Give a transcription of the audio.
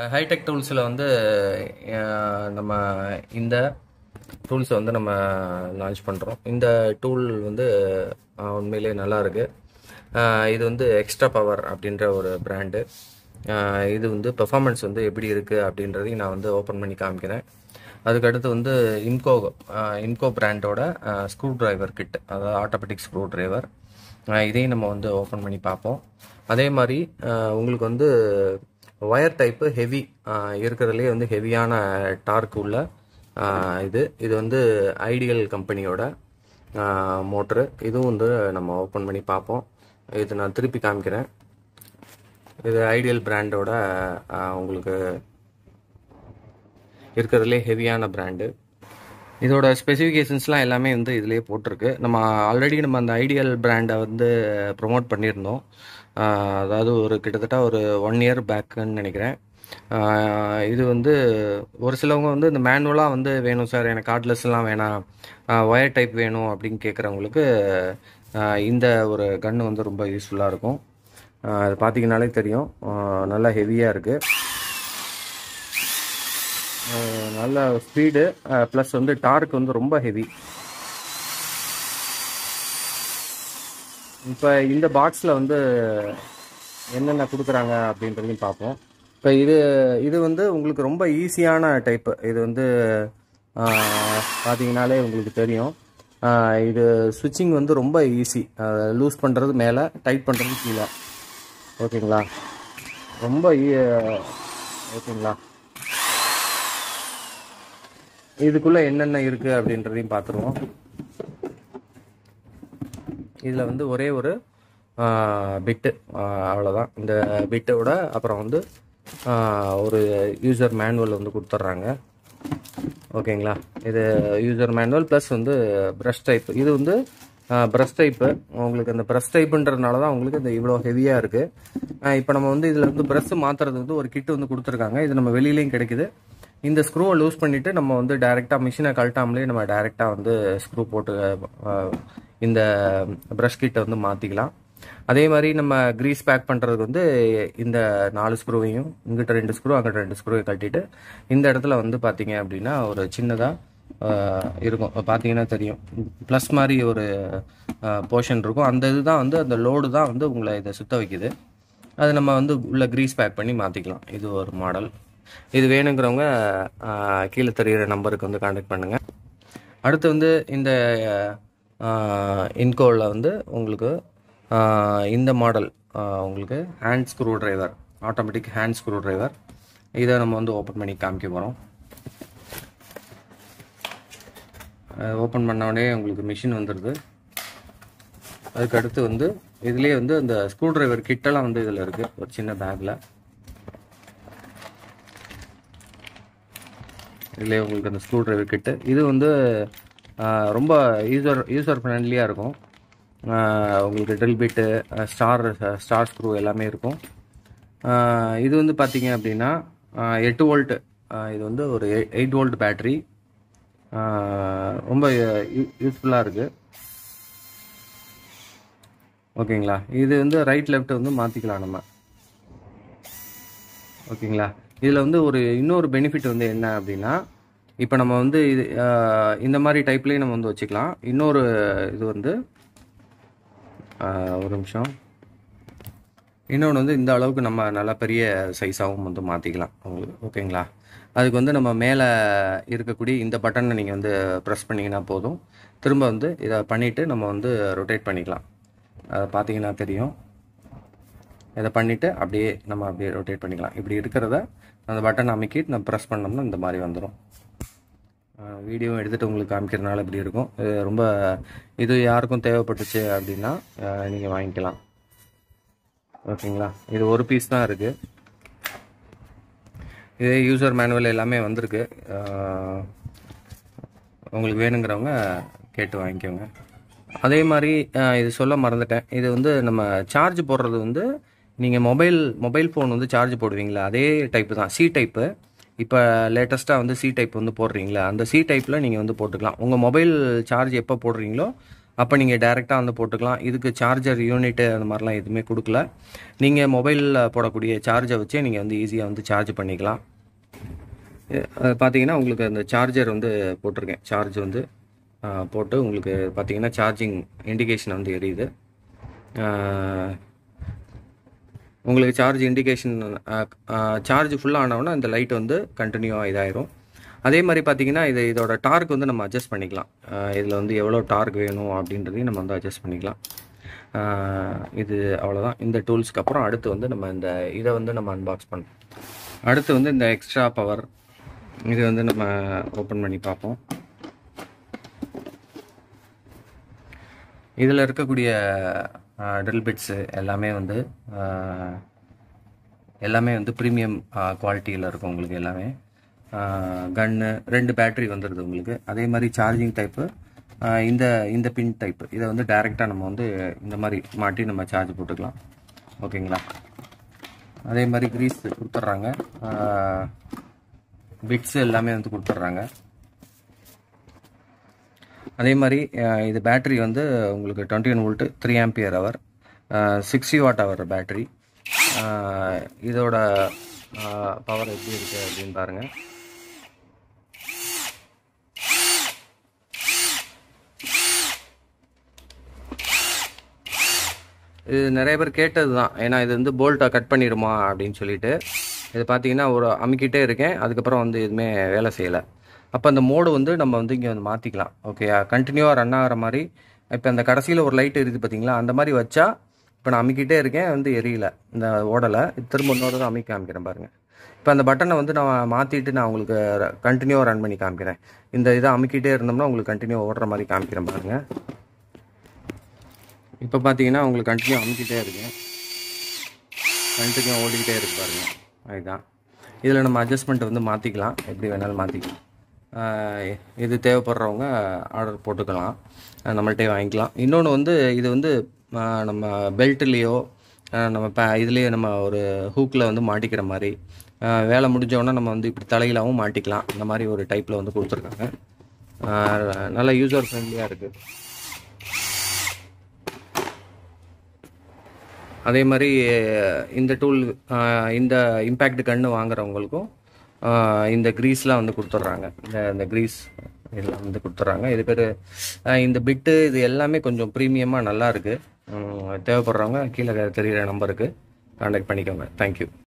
hitech டூல்ஸில் வந்து அஹ், நம்ம இந்த டூல்ஸை வந்து நம்ம லான்ச் பண்ணுறோம் இந்த டூல் வந்து அஹ், உண்மையிலேயே நல்லா இருக்கு அஹ், இது வந்து எக்ஸ்ட்ரா பவர் அப்படின்ற ஒரு பிராண்டு இது வந்து பெர்ஃபார்மன்ஸ் வந்து எப்படி இருக்குது அப்படின்றதையும் நான் வந்து ஓப்பன் பண்ணி காமிக்கிறேன் அதுக்கடுத்து வந்து இன்கோ இன்கோ பிராண்டோட ஸ்க்ரூ டிரைவர் கிட் அதாவது ஆட்டோமேட்டிக் ஸ்க்ரூ டிரைவர் இதையும் நம்ம வந்து ஓப்பன் பண்ணி பார்ப்போம் அதே மாதிரி அஹ், உங்களுக்கு வந்து ஒயர் டைப்பு ஹெவி இருக்கிறதுலே வந்து ஹெவியான டார்க் உள்ள அஹ், இது இது வந்து ஐடியல் கம்பெனியோட மோட்ரு இதுவும் வந்து நம்ம ஓப்பன் பண்ணி பார்ப்போம் இது நான் திருப்பி காமிக்கிறேன் இது ஐடியல் பிராண்டோட உங்களுக்கு இருக்கிறதுலே ஹெவியான பிராண்டு இதோட ஸ்பெசிஃபிகேஷன்ஸ்லாம் எல்லாமே வந்து இதிலே போட்டிருக்கு நம்ம ஆல்ரெடி நம்ம அந்த ஐடியல் பிராண்டை வந்து ப்ரொமோட் பண்ணியிருந்தோம் ஆஹ் அதாவது ஒரு கிட்டத்தட்ட ஒரு ஒன் இயர் பேக்குன்னு நினைக்கிறேன் ஆஹ் இது வந்து ஒரு சிலவங்க வந்து இந்த மேனுவலாக வந்து வேணும் சார் எனக்கு கார்ட்லெஸ்லாம் வேணாம் ஒயர் டைப் வேணும் அப்படின்னு கேட்குறவங்களுக்கு இந்த ஒரு கன்று வந்து ரொம்ப யூஸ்ஃபுல்லாக இருக்கும் ஆஹ் அது பார்த்தீங்கனாலே தெரியும் ஆஹ் நல்லா ஹெவியாக இருக்குது அஹ் நல்ல ஸ்பீடு ப்ளஸ் வந்து டார்க் வந்து ரொம்ப ஹெவி இப்போ இந்த பாக்ஸில் வந்து என்னென்ன கொடுக்குறாங்க அப்படின்றதையும் பார்ப்போம் இப்போ இது இது வந்து உங்களுக்கு ரொம்ப ஈஸியான டைப்பு இது வந்து அஹ், பார்த்தீங்கனாலே உங்களுக்கு தெரியும் அஹ், இது சுவிட்சிங் வந்து ரொம்ப ஈஸி லூஸ் பண்ணுறது மேலே டைட் பண்ணுறது கீழே ஓகேங்களா ரொம்ப ஈ- ஓகேங்களா இதுக்குள்ள என்னென்ன இருக்கு அப்படின்றதையும் பார்த்துருவோம் இதில் வந்து ஒரே ஒரு பிட்டு அவ்வளோதான் இந்த பிட்டோட அப்புறம் வந்து ஆஹ், ஒரு யூசர் மேனுவல் வந்து கொடுத்துட்றாங்க ஓகேங்களா இது யூசர் மேனுவல் ப்ளஸ் வந்து ப்ரஷ் டைப் இது வந்து ப்ரஷ் டைப்பு உங்களுக்கு அந்த ப்ரஷ் டைப்புன்றதுனால தான் உங்களுக்கு இந்த இவ்வளோ ஹெவியாக இருக்குது இப்போ நம்ம வந்து இதில் வந்து ப்ரஷ் மாற்றுறது வந்து ஒரு கிட்டு வந்து கொடுத்துருக்காங்க இது நம்ம வெளியிலையும் கிடைக்குது இந்த ஸ்க்ரூவை லூஸ் பண்ணிவிட்டு நம்ம வந்து டைரெக்டாக மிஷினை கழட்டாமலே நம்ம டைரெக்டாக வந்து ஸ்க்ரூ போட்டு அஹ், இந்த ப்ரஷ் கிட்டை வந்து மாற்றிக்கலாம் அதே மாதிரி நம்ம கிரீஸ் பேக் பண்ணுறதுக்கு வந்து இந்த நாலு ஸ்க்ரூவையும் இங்கிட்ட ரெண்டு ஸ்க்ரூ அங்கிட்ட ரெண்டு ஸ்க்ரூவை கட்டிட்டு இந்த இடத்துல வந்து பார்த்தீங்க அப்படின்னா ஒரு சின்னதாக இருக்கும் பார்த்தீங்கன்னா தெரியும் ப்ளஸ் மாதிரி ஒரு போர்ஷன் இருக்கும் அந்த இதுதான் வந்து அந்த லோடு தான் வந்து உங்களை இதை சுத்த வைக்குது அது நம்ம வந்து உள்ள கிரீஸ் பேக் பண்ணி மாற்றிக்கலாம் இது ஒரு மாடல் இது வேணுங்கிறவங்க ஆஹ், கீழே தெரிகிற நம்பருக்கு வந்து காண்டாக்ட் பண்ணுங்கள் அடுத்து வந்து இந்த இன்கோவில் வந்து உங்களுக்கு ஆஹ், இந்த மாடல் உங்களுக்கு hand screw driver automatic hand screw driver இதை நம்ம வந்து ஓப்பன் பண்ணி காமிக்க போகிறோம் ஓப்பன் பண்ண உடனே உங்களுக்கு மிஷின் வந்துடுது அதுக்கு அடுத்து வந்து இதுலேயே வந்து அந்த ஸ்க்ரூ டிரைவர் கிட்டெல்லாம் வந்து இதில் இருக்குது ஒரு சின்ன பேக்கில் இதுலேயே உங்களுக்கு அந்த ஸ்க்ரூ டிரைவர் கிட்டு இது வந்து ஆஹ், ரொம்ப யூசர் யூசர் ஃப்ரெண்ட்லியாக இருக்கும் ஆஹ், உங்களுக்கு drill bit star star screw எல்லாமே இருக்கும் ஆஹ், இது வந்து பார்த்தீங்க அப்படின்னா ஆஹ், எட்டு வோல்ட்டு இது வந்து ஒரு எயிட் வோல்ட் பேட்டரி ரொம்ப யூஸ்ஃபுல்லாக இருக்குது ஓகேங்களா இது வந்து ரைட் லெஃப்ட் வந்து மாற்றிக்கலாம் நம்ம ஓகேங்களா இதில் வந்து ஒரு இன்னொரு பெனிஃபிட் வந்து என்ன அப்படின்னா இப்போ நம்ம வந்து இது ஆஹ், இந்த மாதிரி டைப்லேயும் நம்ம வந்து வச்சுக்கலாம் இன்னொரு இது வந்து ஆஹ், ஒரு நிமிஷம் இன்னொன்று வந்து இந்த அளவுக்கு நம்ம நல்லா பெரிய சைஸாகவும் வந்து மாற்றிக்கலாம் உங்களுக்கு ஓகேங்களா அதுக்கு வந்து நம்ம மேலே இருக்கக்கூடிய இந்த பட்டனை நீங்கள் வந்து ப்ரெஸ் பண்ணிங்கன்னா போதும் திரும்ப வந்து இதை பண்ணிவிட்டு நம்ம வந்து ரொட்டேட் பண்ணிக்கலாம் அதை பார்த்தீங்கன்னா தெரியும் இதை பண்ணிவிட்டு அப்படியே நம்ம அப்படியே ரொட்டேட் பண்ணிக்கலாம் இப்படி இருக்கிறத அந்த பட்டன் அமைக்கிட்டு நம்ம ப்ரெஸ் பண்ணோம்னா இந்த மாதிரி வந்துடும் வீடியோ எடுத்துகிட்டு உங்களுக்கு காமிக்கிறதுனால இப்படி இருக்கும் இது ரொம்ப இது யாருக்கும் தேவைப்பட்டுச்சு அப்படின்னா நீங்கள் வாங்கிக்கலாம் ஓகேங்களா இது ஒரு பீஸ் தான் இருக்குது இது யூசர் மேனுவல் எல்லாமே வந்திருக்கு அஹ், உங்களுக்கு வேணுங்கிறவங்க கேட்டு வாங்கிக்கோங்க அதே மாதிரி அஹ், இது சொல்ல மறந்துட்டேன் இது வந்து நம்ம சார்ஜ் போடுறது வந்து நீங்கள் மொபைல் மொபைல் ஃபோன் வந்து சார்ஜ் போடுவீங்களா அதே டைப்பு தான் சி டைப்பு இப்போ லேட்டஸ்ட்டாக வந்து சி டைப் வந்து போடுறீங்களா அந்த சி டைப்பில் நீங்கள் வந்து போட்டுக்கலாம் உங்கள் மொபைல் சார்ஜ் எப்போ போடுறீங்களோ அப்போ நீங்கள் டேரெக்டாக வந்து போட்டுக்கலாம் இதுக்கு சார்ஜர் யூனிட்டு அந்த மாதிரிலாம் எதுவுமே கொடுக்கல நீங்கள் மொபைலில் போடக்கூடிய சார்ஜை வச்சே நீங்கள் வந்து ஈஸியாக வந்து சார்ஜ் பண்ணிக்கலாம் இது- அது பார்த்தீங்கன்னா உங்களுக்கு அந்த சார்ஜர் வந்து போட்டிருக்கேன் சார்ஜ் வந்து ஆ, போட்டு உங்களுக்கு பார்த்தீங்கன்னா சார்ஜிங் இண்டிகேஷன் வந்து எரியுது ஆ, உங்களுக்கு சார்ஜ் இண்டிகேஷன் சார்ஜ் ஃபுல்லாக ஆனவுடனே இந்த லைட் வந்து கண்டினியூவாக இதாயிரும் அதே மாதிரி பார்த்தீங்கன்னா இது இதோட டார்க் வந்து நம்ம அட்ஜஸ்ட் பண்ணிக்கலாம் இதில் வந்து எவ்வளோ டார்க் வேணும் அப்படின்றதையும் நம்ம வந்து அட்ஜஸ்ட் பண்ணிக்கலாம் ஆஹ் இது அவ்வளோதான் இந்த டூல்ஸ்க்கு அப்புறம் அடுத்து வந்து நம்ம இந்த இதை வந்து நம்ம அன்பாக்ஸ் பண்ணோம் அடுத்து வந்து இந்த எக்ஸ்ட்ரா பவர் இது வந்து நம்ம ஓப்பன் பண்ணி பார்ப்போம் இதில் இருக்கக்கூடிய ட்ரில் பிட்ஸு எல்லாமே வந்து ஆஹ், எல்லாமே வந்து ப்ரீமியம் குவாலிட்டியில் இருக்கும் உங்களுக்கு எல்லாமே கன்னு ரெண்டு பேட்டரி வந்துடுது உங்களுக்கு அதே மாதிரி சார்ஜிங் டைப்பு இந்த இந்த பின் டைப்பு இதை வந்து டைரெக்டாக நம்ம வந்து இந்த மாதிரி மாட்டி நம்ம சார்ஜ் போட்டுக்கலாம் ஓகேங்களா அதே மாதிரி க்ரீஸ் கொடுத்துட்றாங்க பிட்ஸ் எல்லாமே வந்து கொடுத்துட்றாங்க அதே மாதிரி அஹ், இது பேட்டரி வந்து உங்களுக்கு twenty one volt three ampere hour sixty watt hour battery இதோட பவர் எப்படி இருக்குது அப்படின்னு பாருங்கள் இது நிறைய பேர் கேட்டது தான் ஏன்னா இது வந்து போல்ட்டை கட் பண்ணிடுமா அப்படின்னு சொல்லிட்டு இது பார்த்தீங்கன்னா ஒரு அமுக்கிட்டே இருக்கேன் அதுக்கப்புறம் வந்து எதுவுமே வேலை செய்யலை அப்போ அந்த மோடு வந்து நம்ம வந்து இங்கே வந்து மாற்றிக்கலாம் ஓகே கண்டினியூவாக ரன் ஆகிற மாதிரி இப்போ அந்த கடைசியில் ஒரு லைட் இருக்குது பார்த்தீங்களா அந்த மாதிரி வச்சா இப்போ நான் அமுக்கிட்டே இருக்கேன் வந்து எரியல இந்த ஓடலை திரும்ப இன்னொரு தான் அமைக்க காமிக்கிறேன் பாருங்கள் இப்போ அந்த பட்டனை வந்து நான் மாற்றிட்டு நான் உங்களுக்கு கண்டினியூவாக ரன் பண்ணி காமிக்கிறேன் இந்த இதை அமுக்கிட்டே இருந்தோம்னா உங்களுக்கு கண்டினியூ ஓடுற மாதிரி காமிக்கிறேன் பாருங்கள் இப்போ பார்த்தீங்கன்னா உங்களுக்கு கண்டினியூ அமுக்கிட்டே இருக்கேன் கண்டினியூ ஓடிக்கிட்டே இருக்கு பாருங்க அதுதான் இதில் நம்ம அட்ஜஸ்ட்மெண்ட் வந்து மாற்றிக்கலாம் எப்படி வேணாலும் மாற்றிக்கலாம் ஆஹ் இது தேவைப்படுறவங்க ஆர்டர் போட்டுக்கலாம் ஆஹ் நம்மள்ட்டே வாங்கிக்கலாம் இன்னொன்று வந்து இது வந்து ஆஹ் நம்ம பெல்ட்லேயோ நம்ம பே இதுலேயே நம்ம ஒரு ஹூக்கில் வந்து மாட்டிக்கிற மாதிரி ஆஹ் வேலை முடிஞ்சோடனே நம்ம வந்து இப்படி தலையிலாவும் மாட்டிக்கலாம் இந்த மாதிரி ஒரு டைப்பில் வந்து கொடுத்துருக்காங்க ஆஹ் நல்ல யூசர் ஃப்ரெண்ட்லியாக இருக்குது அதே மாதிரி இந்த டூல் இந்த இம்பேக்ட் கன்று வாங்குறவங்களுக்கும் ஆஹ் இந்த க்ரீஸ்லாம் வந்து கொடுத்துட்றாங்க இந்த இந்த க்ரீஸ் இதெல்லாம் வந்து கொடுத்துட்றாங்க இது பேர் இந்த பிட்டு இது எல்லாமே கொஞ்சம் ப்ரீமியமாக நல்லா இருக்குது தேவைப்படுறவங்க கீழே தெரிகிற நம்பருக்கு கான்டாக்ட் பண்ணிக்கோங்க தேங்க்யூ